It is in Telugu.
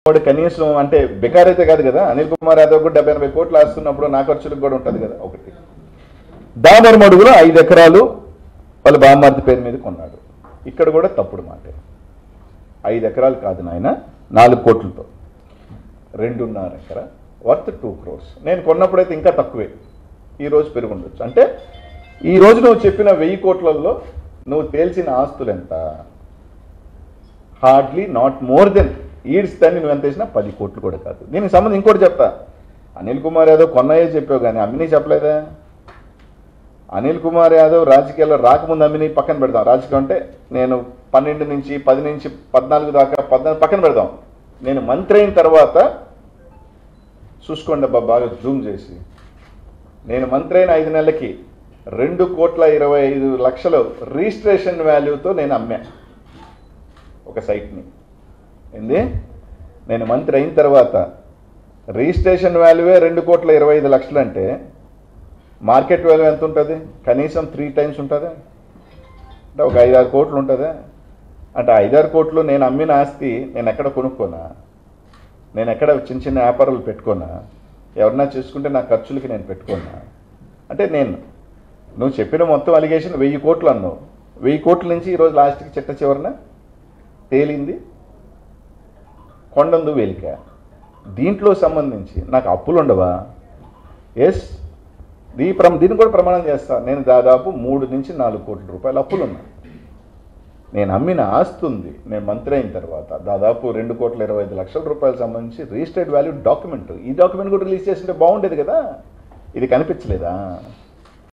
వాడు కనీసం అంటే బెకార్ అయితే కాదు కదా అనిల్ కుమార్ యాదవ్ కూడా డెబ్బై ఎనభై కోట్లు ఆస్తున్నప్పుడు నా ఖర్చులకు కూడా ఉంటుంది కదా ఒకటి దామర్ మడుగులో ఐదు ఎకరాలు వాళ్ళ బామ్మార్తి పేరు మీద కొన్నాడు ఇక్కడ కూడా తప్పుడు మాటే ఐదు ఎకరాలు కాదు నాయన నాలుగు కోట్లతో రెండున్నర ఎకరా వర్త్ టూ క్రోర్స్ నేను కొన్నప్పుడైతే ఇంకా తక్కువే ఈ రోజు పెరుగుండొచ్చు అంటే ఈ రోజు నువ్వు చెప్పిన వెయ్యి కోట్లలో నువ్వు తేల్చిన ఆస్తులు ఎంత హార్డ్లీ నాట్ మోర్ దెన్ ఈడ్స్ దాన్ని నువ్వు ఎంత వేసినా పది కోట్లు కూడా కాదు దీనికి సంబంధం ఇంకోటి చెప్తా అనిల్ కుమార్ యాదవ్ కొన్నాయే చెప్పావు కానీ అమ్మిని చెప్పలేదా అనిల్ కుమార్ యాదవ్ రాజకీయాల్లో రాకముందు అమ్మిని పక్కన పెడదాం రాజకీయం అంటే నేను పన్నెండు నుంచి పది నుంచి పద్నాలుగు దాకా పద్నాలుగు పక్కన పెడదాం నేను మంత్రి అయిన తర్వాత చూసుకోండి అబ్బా బాగా జూమ్ చేసి నేను మంత్రి అయిన ఐదు నెలలకి రెండు కోట్ల ఇరవై ఐదు లక్షలు రిజిస్ట్రేషన్ వాల్యూతో నేను అమ్మా ఒక సైట్ని ఏంది నేను మంత్రి అయిన తర్వాత రిజిస్ట్రేషన్ వాల్యూవే రెండు కోట్ల ఇరవై ఐదు లక్షలు అంటే మార్కెట్ వాల్యూ ఎంత ఉంటుంది కనీసం త్రీ టైమ్స్ ఉంటుందా అంటే ఒక ఐదారు కోట్లు ఉంటుందా అంటే ఐదారు కోట్లు నేను అమ్మిన ఆస్తి నేను ఎక్కడ కొనుక్కోనా నేను ఎక్కడ చిన్న చిన్న వ్యాపారాలు పెట్టుకోనా ఎవరన్నా చేసుకుంటే నా ఖర్చులకి నేను పెట్టుకోనా అంటే నేను నువ్వు చెప్పిన మొత్తం అలిగేషన్ వెయ్యి కోట్లు అన్నావు వెయ్యి కోట్ల నుంచి ఈరోజు లాస్ట్కి చిట్ట చివరన తేలింది కొండందు వేలిక దీంట్లో సంబంధించి నాకు అప్పులు ఉండవా ఎస్ దీ ప్రమ దీన్ని కూడా ప్రమాణం చేస్తా నేను దాదాపు మూడు నుంచి నాలుగు కోట్ల రూపాయలు అప్పులు ఉన్నాయి నేను అమ్మిన ఆస్తి ఉంది నేను మంత్రి అయిన తర్వాత దాదాపు రెండు కోట్ల ఇరవై ఐదు లక్షల రూపాయలు సంబంధించి రిజిస్టర్డ్ వాల్యూ డాక్యుమెంట్ ఈ డాక్యుమెంట్ కూడా రిలీజ్ చేసింటే బాగుండేది కదా ఇది కనిపించలేదా